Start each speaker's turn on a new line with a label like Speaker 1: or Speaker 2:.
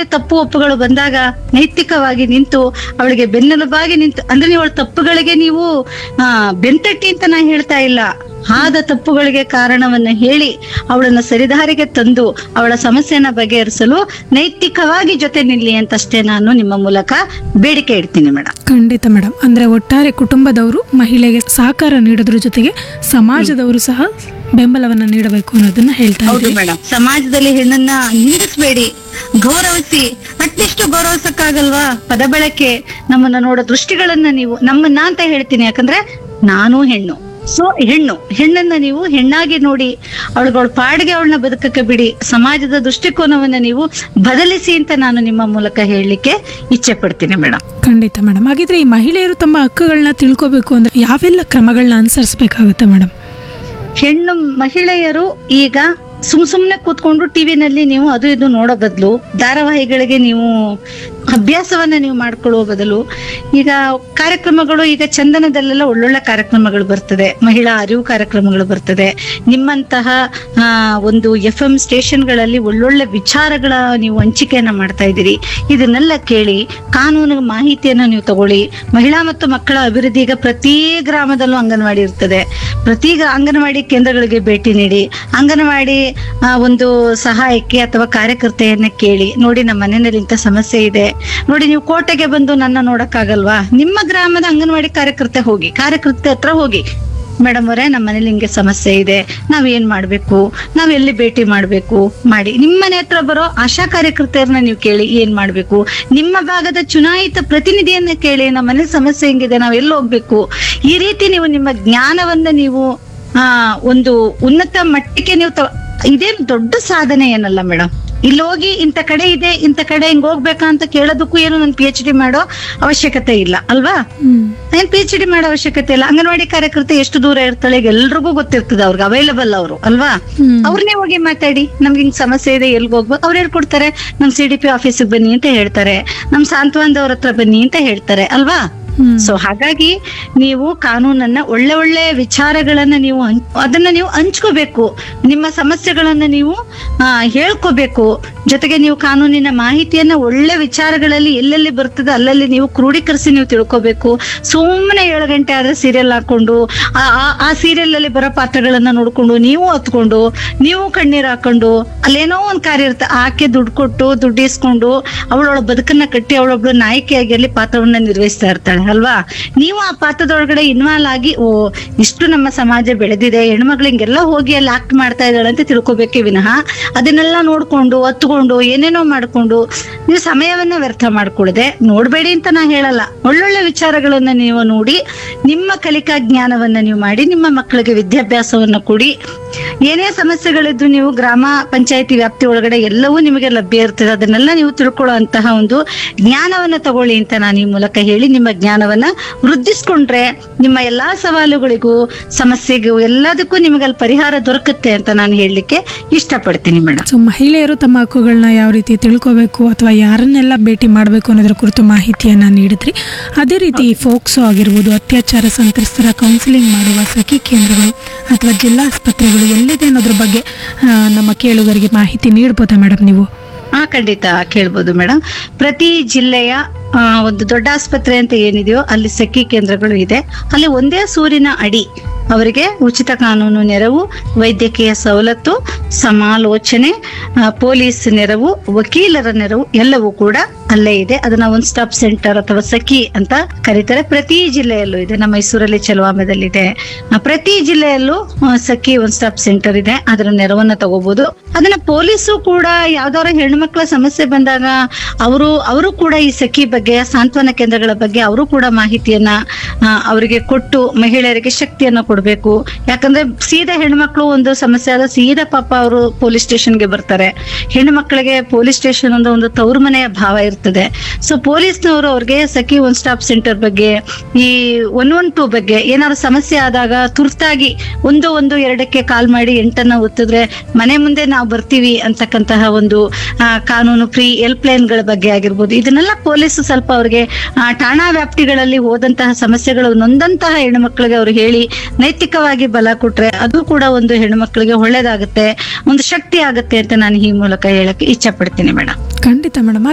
Speaker 1: ಮೇಲೆ ತಪ್ಪು ಒಪ್ಪುಗಳು ಬಂದಾಗ ನೈತಿಕವಾಗಿ ನಿಂತು ಅವಳಿಗೆ ಬೆನ್ನೆಲುಬಾಗಿ ನಿಂತು ಅಂದ್ರೆ ನೀವು ಅವಳ ತಪ್ಪುಗಳಿಗೆ ನೀವು ಆ ಬೆಂತಟ್ಟಿ ಅಂತ ನಾ ಹೇಳ್ತಾ ಇಲ್ಲ ಆದ ತಪ್ಪುಗಳಿಗೆ ಕಾರಣವನ್ನ ಹೇಳಿ ಅವಳನ್ನ ಸರಿದಾರಿಗೆ ತಂದು ಅವಳ ಸಮಸ್ಯೆನ ಬಗೆಹರಿಸಲು ನೈತಿಕವಾಗಿ ಜೊತೆ ನಿಲ್ಲಿ ಅಂತಷ್ಟೇ ನಾನು ನಿಮ್ಮ ಮೂಲಕ ಬೇಡಿಕೆ ಇಡ್ತೀನಿ ಮೇಡಮ್
Speaker 2: ಖಂಡಿತ ಮೇಡಮ್ ಅಂದ್ರೆ ಒಟ್ಟಾರೆ ಕುಟುಂಬದವರು ಮಹಿಳೆಗೆ ಸಹಕಾರ ನೀಡೋದ್ರ ಜೊತೆಗೆ ಸಮಾಜದವರು ಸಹ ಬೆಂಬಲವನ್ನ ನೀಡಬೇಕು ಅನ್ನೋದನ್ನ ಹೇಳ್ತಾ
Speaker 1: ಹೌದು
Speaker 2: ಇದ್ದೀವಿ
Speaker 1: ಮೇಡಮ್ ಸಮಾಜದಲ್ಲಿ ಹೆಣ್ಣನ್ನ ನಿಂದಿಸ್ಬೇಡಿ ಗೌರವಿಸಿ ಅಟ್ಲೀಸ್ಟ್ ಗೌರವಿಸಕ್ಕಾಗಲ್ವಾ ಪದ ಬಳಕೆ ನಮ್ಮನ್ನ ನೋಡೋ ದೃಷ್ಟಿಗಳನ್ನ ನೀವು ನಮ್ಮನ್ನ ಅಂತ ಹೇಳ್ತೀನಿ ಯಾಕಂದ್ರೆ ನಾನು ಹೆಣ್ಣು ಸೊ ಹೆಣ್ಣು ಹೆಣ್ಣನ್ನ ನೀವು ಹೆಣ್ಣಾಗಿ ನೋಡಿ ಅವಳುಗಳ ಪಾಡಿಗೆ ಅವಳನ್ನ ಬದುಕಕ್ಕೆ ಬಿಡಿ ಸಮಾಜದ ದೃಷ್ಟಿಕೋನವನ್ನ ನೀವು ಬದಲಿಸಿ ಅಂತ ನಾನು ನಿಮ್ಮ ಮೂಲಕ ಹೇಳಲಿಕ್ಕೆ ಇಚ್ಛೆ ಪಡ್ತೀನಿ ಮೇಡಮ್
Speaker 2: ಖಂಡಿತ ಮೇಡಮ್ ಹಾಗಿದ್ರೆ ಈ ಮಹಿಳೆಯರು ತಮ್ಮ ಹಕ್ಕುಗಳನ್ನ ತಿಳ್ಕೊಬೇಕು ಅಂದ್ರೆ ಯಾವೆಲ್ಲ ಕ್ರಮಗಳನ್ನ ಅನುಸರಿಸಬೇಕಾಗುತ್ತೆ ಮೇಡಮ್
Speaker 1: ಹೆಣ್ಣು ಮಹಿಳೆಯರು ಈಗ ಸುಮ್ ಸುಮ್ನೆ ಕೂತ್ಕೊಂಡು ಟಿವಿನಲ್ಲಿ ನೀವು ಅದು ಇದು ನೋಡೋ ಬದಲು ಧಾರಾವಾಹಿಗಳಿಗೆ ನೀವು ಅಭ್ಯಾಸವನ್ನ ನೀವು ಮಾಡ್ಕೊಳ್ಳುವ ಬದಲು ಈಗ ಕಾರ್ಯಕ್ರಮಗಳು ಈಗ ಚಂದನದಲ್ಲೆಲ್ಲ ಒಳ್ಳೊಳ್ಳೆ ಕಾರ್ಯಕ್ರಮಗಳು ಬರ್ತದೆ ಮಹಿಳಾ ಅರಿವು ಕಾರ್ಯಕ್ರಮಗಳು ಬರ್ತದೆ ನಿಮ್ಮಂತಹ ಆ, ಒಂದು ಎಫ್ ಎಂ ಸ್ಟೇಷನ್ಗಳಲ್ಲಿ ಒಳ್ಳೊಳ್ಳೆ ವಿಚಾರಗಳ ನೀವು ಹಂಚಿಕೆಯನ್ನ ಮಾಡ್ತಾ ಇದ್ದೀರಿ ಇದನ್ನೆಲ್ಲ ಕೇಳಿ ಕಾನೂನು ಮಾಹಿತಿಯನ್ನ ನೀವು ತಗೊಳ್ಳಿ ಮಹಿಳಾ ಮತ್ತು ಮಕ್ಕಳ ಅಭಿವೃದ್ಧಿ ಈಗ ಪ್ರತಿ ಗ್ರಾಮದಲ್ಲೂ ಅಂಗನವಾಡಿ ಇರ್ತದೆ ಪ್ರತಿ ಗ- ಅಂಗನವಾಡಿ ಕೇಂದ್ರಗಳಿಗೆ ಭೇಟಿ ನೀಡಿ ಅಂಗನವಾಡಿ ಆ, ಒಂದು ಸಹಾಯಕ್ಕೆ ಅಥವಾ ಕಾರ್ಯಕರ್ತೆಯನ್ನ ಕೇಳಿ ನೋಡಿ ನಮ್ಮ ಮನೆಯಲ್ಲಿ ಇಂಥ ಸಮಸ್ಯೆ ಇದೆ ನೋಡಿ ನೀವು ಕೋಟೆಗೆ ಬಂದು ನನ್ನ ನೋಡಕ್ಕಾಗಲ್ವಾ ನಿಮ್ಮ ಗ್ರಾಮದ ಅಂಗನವಾಡಿ ಕಾರ್ಯಕರ್ತೆ ಹೋಗಿ ಕಾರ್ಯಕರ್ತೆ ಹತ್ರ ಹೋಗಿ ಮೇಡಮ್ ಅವರೇ ನಮ್ಮ ಮನೇಲಿ ಹಿಂಗೆ ಸಮಸ್ಯೆ ಇದೆ ನಾವ್ ಏನ್ ಮಾಡ್ಬೇಕು ನಾವ್ ಎಲ್ಲಿ ಭೇಟಿ ಮಾಡ್ಬೇಕು ಮಾಡಿ ನಿಮ್ಮ ಮನೆ ಹತ್ರ ಬರೋ ಆಶಾ ಕಾರ್ಯಕರ್ತೆಯರನ್ನ ನೀವು ಕೇಳಿ ಏನ್ ಮಾಡ್ಬೇಕು ನಿಮ್ಮ ಭಾಗದ ಚುನಾಯಿತ ಪ್ರತಿನಿಧಿಯನ್ನ ಕೇಳಿ ನಮ್ಮ ಮನೇಲಿ ಸಮಸ್ಯೆ ಹೆಂಗಿದೆ ನಾವ್ ಎಲ್ಲಿ ಹೋಗ್ಬೇಕು ಈ ರೀತಿ ನೀವು ನಿಮ್ಮ ಜ್ಞಾನವನ್ನ ನೀವು ಆ ಒಂದು ಉನ್ನತ ಮಟ್ಟಕ್ಕೆ ನೀವು ತ- ಇದೇನ್ ದೊಡ್ಡ ಸಾಧನೆ ಏನಲ್ಲ ಮೇಡಮ್ ಇಲ್ಲಿ ಹೋಗಿ ಇಂಥ ಕಡೆ ಇದೆ ಇಂಥ ಕಡೆ ಹಿಂಗ್ ಹೋಗ್ಬೇಕಾ ಅಂತ ಕೇಳೋದಕ್ಕೂ ಏನು ನನ್ ಪಿ ಎಚ್ ಡಿ ಮಾಡೋ ಅವಶ್ಯಕತೆ ಇಲ್ಲ ಅಲ್ವಾ
Speaker 2: ಹ್ಮ್
Speaker 1: ಏನ್ ಪಿ ಎಚ್ ಡಿ ಮಾಡೋ ಅವಶ್ಯಕತೆ ಇಲ್ಲ ಅಂಗನವಾಡಿ ಕಾರ್ಯಕರ್ತೆ ಎಷ್ಟು ದೂರ ಇರ್ತಾಳೆ ಈಗ ಎಲ್ರಿಗೂ ಗೊತ್ತಿರ್ತದೆ ಅವ್ರಿಗೆ ಅವೈಲಬಲ್ ಅವರು ಅಲ್ವಾ
Speaker 2: ಹ್ಮ್.
Speaker 1: ಅವ್ರನ್ನೇ ಹೋಗಿ ಮಾತಾಡಿ ನಮ್ಗೆ ಹಿಂಗ್ ಸಮಸ್ಯೆ ಇದೆ ಎಲ್ಗ್ ಹೋಗ್ಬೇಕು ಅವ್ರು ಹೇಳ್ಕೊಡ್ತಾರೆ ನಮ್ ಸಿ ಡಿ ಪಿ ಆಫೀಸಿಗೆ ಬನ್ನಿ ಅಂತ ಹೇಳ್ತಾರೆ ನಮ್ ಸಾಂತ್ವನದವ್ರ ಹತ್ರ ಬನ್ನಿ ಅಂತ ಹೇಳ್ತಾರೆ ಅಲ್ವಾ
Speaker 2: ಹ್ಮ್.
Speaker 1: ಸೊ ಹಾಗಾಗಿ ನೀವು ಕಾನೂನನ್ನ ಒಳ್ಳೆ ಒಳ್ಳೆ ವಿಚಾರಗಳನ್ನ ನೀವು ಹಂಚ್- ಅದನ್ನ ನೀವು ಹಂಚ್ಕೋಬೇಕು ನಿಮ್ಮ ಸಮಸ್ಯೆಗಳನ್ನ ನೀವು ಆ, ಹೇಳ್ಕೋಬೇಕು ಜೊತೆಗೆ ನೀವು ಕಾನೂನಿನ ಮಾಹಿತಿಯನ್ನ ಒಳ್ಳೆ ವಿಚಾರಗಳಲ್ಲಿ ಎಲ್ಲೆಲ್ಲಿ ಬರ್ತದೆ ಅಲ್ಲಲ್ಲಿ ನೀವು ಕ್ರೋಢೀಕರಿಸಿ ನೀವು ತಿಳ್ಕೋಬೇಕು ಸುಮ್ಮನೆ ಏಳು ಗಂಟೆ ಆದ್ರೆ ಸೀರಿಯಲ್ ಹಾಕೊಂಡು ಆ- ಆ- ಆ ಸೀರಿಯಲ್ ಅಲ್ಲಿ ಬರೋ ಪಾತ್ರಗಳನ್ನ ನೋಡ್ಕೊಂಡು ನೀವು ಹತ್ಕೊಂಡು ನೀವು ಕಣ್ಣೀರ್ ಹಾಕೊಂಡು ಅಲ್ಲೇನೋ ಒಂದ್ ಕಾರ್ಯ ಇರುತ್ತೆ ಆಕೆ ದುಡ್ಡು ಕೊಟ್ಟು ದುಡ್ಡು ಇಸ್ಕೊಂಡು ಅವಳೊಳ ಬದುಕನ್ನ ಕಟ್ಟಿ ಅವಳೊಬ್ಳು ನಾಯಕಿಯಾಗಿ ಅಲ್ಲಿ ಪಾತ್ರವನ್ನ ನಿರ್ವಹಿಸ್ತಾ ಇರ್ತಾಳೆ ಅಲ್ವಾ ನೀವು ಆ ಪಾತ್ರದೊಳಗಡೆ ಇನ್ವಾಲ್ವ್ ಆಗಿ ಓ ಇಷ್ಟು ನಮ್ಮ ಸಮಾಜ ಬೆಳೆದಿದೆ ಹೆಣ್ಮಕ್ಳು ಹಿಂಗೆಲ್ಲ ಹೋಗಿ ಅಲ್ಲಿ ಆಕ್ಟ್ ಮಾಡ್ತಾ ಇದ್ದಾಳೆ ಅಂತ ತಿಳ್ಕೊಬೇಕೇ ವಿನಃ ಅದನ್ನೆಲ್ಲ ನೋಡ್ಕೊಂಡು ಹತ್ಕೊಂಡು ಏನೇನೋ ಮಾಡ್ಕೊಂಡು ನೀವು ಸಮಯವನ್ನ ವ್ಯರ್ಥ ಮಾಡ್ಕೊಳ್ಳದೆ ನೋಡ್ಬೇಡಿ ಅಂತ ನಾ ಹೇಳಲ್ಲ ಒಳ್ಳೊಳ್ಳೆ ವಿಚಾರಗಳನ್ನ ನೀವು ನೋಡಿ ನಿಮ್ಮ ಕಲಿಕಾ ಜ್ಞಾನವನ್ನ ನೀವು ಮಾಡಿ ನಿಮ್ಮ ಮಕ್ಕಳಿಗೆ ವಿದ್ಯಾಭ್ಯಾಸವನ್ನ ಕೊಡಿ ಏನೇ ಸಮಸ್ಯೆಗಳಿದ್ರು ನೀವು ಗ್ರಾಮ ಪಂಚಾಯತಿ ವ್ಯಾಪ್ತಿ ಒಳಗಡೆ ಎಲ್ಲವೂ ನಿಮಗೆ ಲಭ್ಯ ಇರ್ತದೆ ಅದನ್ನೆಲ್ಲ ನೀವು ತಿಳ್ಕೊಳ್ಳೋ ಅಂತಹ ಒಂದು ಜ್ಞಾನವನ್ನ ತಗೊಳ್ಳಿ ಅಂತ ನಾನು ಈ ಮೂಲಕ ಹೇಳಿ ನಿಮ್ಮ ಜ್ಞಾನವನ್ನ ವೃದ್ಧಿಸ್ಕೊಂಡ್ರೆ ನಿಮ್ಮ ಎಲ್ಲಾ ಸವಾಲುಗಳಿಗೂ ಸಮಸ್ಯೆಗೂ ಎಲ್ಲದಕ್ಕೂ ನಿಮಗೆ ಅಲ್ಲಿ ಪರಿಹಾರ ದೊರಕುತ್ತೆ ಅಂತ ನಾನು ಹೇಳಲಿಕ್ಕೆ ಇಷ್ಟಪಡ್ತೀನಿ ಮೇಡಮ್
Speaker 2: ಸೊ ಮಹಿಳೆಯರು ತಮ್ಮ ಹಕ್ಕುಗಳನ್ನ ಯಾವ ರೀತಿ ತಿಳ್ಕೋಬೇಕು ಅಥವಾ ಯಾರನ್ನೆಲ್ಲ ಭೇಟಿ ಮಾಡಬೇಕು ಅನ್ನೋದ್ರ ಕುರಿತು ಮಾಹಿತಿಯನ್ನ ನೀಡಿದ್ರಿ ಅದೇ ರೀತಿ ಫೋಕ್ಸೋ ಆಗಿರ್ಬೋದು ಅತ್ಯಾಚಾರ ಸಂತ್ರಸ್ತರ ಕೌನ್ಸಿಲಿಂಗ್ ಮಾಡುವ ಸಖಿ ಕೇಂದ್ರಗಳು ಅಥವಾ ಜಿಲ್ಲಾ ಆಸ್ಪತ್ರೆಗಳು ಎಲ್ಲಿದೆ ಅನ್ನೋದ್ರ ಬಗ್ಗೆ ಆ, ನಮ್ಮ ಕೇಳುಗರಿಗೆ ಮಾಹಿತಿ ನೀಡ್ಬೋದಾ ಮೇಡಮ್ ನೀವು
Speaker 1: ಹಾ ಖಂಡಿತ ಕೇಳ್ಬೋದು ಮೇಡಮ್ ಪ್ರತಿ ಜಿಲ್ಲೆಯ ಆ, ಒಂದು ದೊಡ್ಡ ಆಸ್ಪತ್ರೆ ಅಂತ ಏನಿದೆಯೋ ಅಲ್ಲಿ ಸಖಿ ಕೇಂದ್ರಗಳು ಇದೆ ಅಲ್ಲಿ ಒಂದೇ ಸೂರಿನ ಅಡಿ ಅವರಿಗೆ ಉಚಿತ ಕಾನೂನು ನೆರವು ವೈದ್ಯಕೀಯ ಸವಲತ್ತು ಸಮಾಲೋಚನೆ ಆ, ಪೊಲೀಸ್ ನೆರವು ವಕೀಲರ ನೆರವು ಎಲ್ಲವೂ ಕೂಡ ಅಲ್ಲೇ ಇದೆ ಅದನ್ನ ಒನ್ ಸ್ಟಾಪ್ ಸೆಂಟರ್ ಅಥವಾ ಸಖಿ ಅಂತ ಕರೀತಾರೆ ಪ್ರತಿ ಜಿಲ್ಲೆಯಲ್ಲೂ ಇದೆ ನಮ್ಮ ಮೈಸೂರಲ್ಲಿ ಚಲವಾಮದಲ್ಲಿದೆ ಆ, ಪ್ರತಿ ಜಿಲ್ಲೆಯಲ್ಲೂ ಆ, ಸಖಿ ಒನ್ ಸ್ಟಾಪ್ ಸೆಂಟರ್ ಇದೆ ಅದರ ನೆರವನ್ನ ತಗೋಬಹುದು ಅದನ್ನ ಪೊಲೀಸು ಕೂಡ ಯಾವ್ದಾರ ಹೆಣ್ಮಕ್ಳ ಸಮಸ್ಯೆ ಬಂದಾಗ ಅವರು ಅವರು ಕೂಡ ಈ ಸಖಿ ಬಗ್ಗೆ ಸಾಂತ್ವನ ಕೇಂದ್ರಗಳ ಬಗ್ಗೆ ಅವರು ಕೂಡ ಮಾಹಿತಿಯನ್ನ ಆ, ಅವರಿಗೆ ಕೊಟ್ಟು ಮಹಿಳೆಯರಿಗೆ ಶಕ್ತಿಯನ್ನ ಕೊಡ್ಬೇಕು ಯಾಕಂದ್ರೆ ಸೀದಾ ಹೆಣ್ಮಕ್ಳು ಒಂದು ಸಮಸ್ಯೆ ಆದ ಸೀದಾ ಪಾಪ ಅವರು ಪೊಲೀಸ್ ಸ್ಟೇಷನ್ಗೆ ಬರ್ತಾರೆ ಹೆಣ್ಣು ಮಕ್ಕಳಿಗೆ ಪೊಲೀಸ್ ಸ್ಟೇಷನ್ ಒಂದು ಒಂದು ತವ್ರ ಮನೆಯ ಭಾವ ಇರ್ತದೆ ಸೊ ಪೊಲೀಸ್ನವರು ಅವ್ರಿಗೆ ಸಖಿ ಒನ್ ಸ್ಟಾಪ್ ಸೆಂಟರ್ ಬಗ್ಗೆ ಈ ಒನ್ ಒನ್ ಟೂ ಬಗ್ಗೆ ಏನಾದ್ರು ಸಮಸ್ಯೆ ಆದಾಗ ತುರ್ತಾಗಿ ಒಂದು ಒಂದು ಎರಡಕ್ಕೆ ಕಾಲ್ ಮಾಡಿ ಎಂಟನ್ನ ಒತ್ತಿದ್ರೆ ಮನೆ ಮುಂದೆ ನಾವು ಬರ್ತೀವಿ ಅಂತಕ್ಕಂತಹ ಒಂದು ಆ, ಕಾನೂನು ಫ್ರೀ ಹೆಲ್ಪ್ ಲೈನ್ಗಳ ಬಗ್ಗೆ ಆಗಿರ್ಬೋದು ಇದನ್ನೆಲ್ಲ ಪೊಲೀಸ್ ಸ್ವಲ್ಪ ಅವ್ರಿಗೆ ಆ, ಠಾಣಾ ವ್ಯಾಪ್ತಿಗಳಲ್ಲಿ ಹೋದಂತಹ ಸಮಸ್ಯೆಗಳು ನೊಂದಂತಹ ಹೆಣ್ಣುಮಕ್ಳಿಗೆ ಅವ್ರು ಹೇಳಿ ನೈತಿಕವಾಗಿ ಬಲ ಕೊಟ್ರೆ ಅದು ಕೂಡ ಒಂದು ಹೆಣ್ಣುಮಕ್ಳಿಗೆ ಒಳ್ಳೇದಾಗುತ್ತೆ ಒಂದು ಶಕ್ತಿ ಆಗುತ್ತೆ ಅಂತ ನಾನು ಈ ಮೂಲಕ ಹೇಳಕ್ಕೆ ಇಚ್ಛೆ ಪಡ್ತೀನಿ ಮೇಡಮ್
Speaker 2: ಖಂಡಿತ ಮೇಡಮ್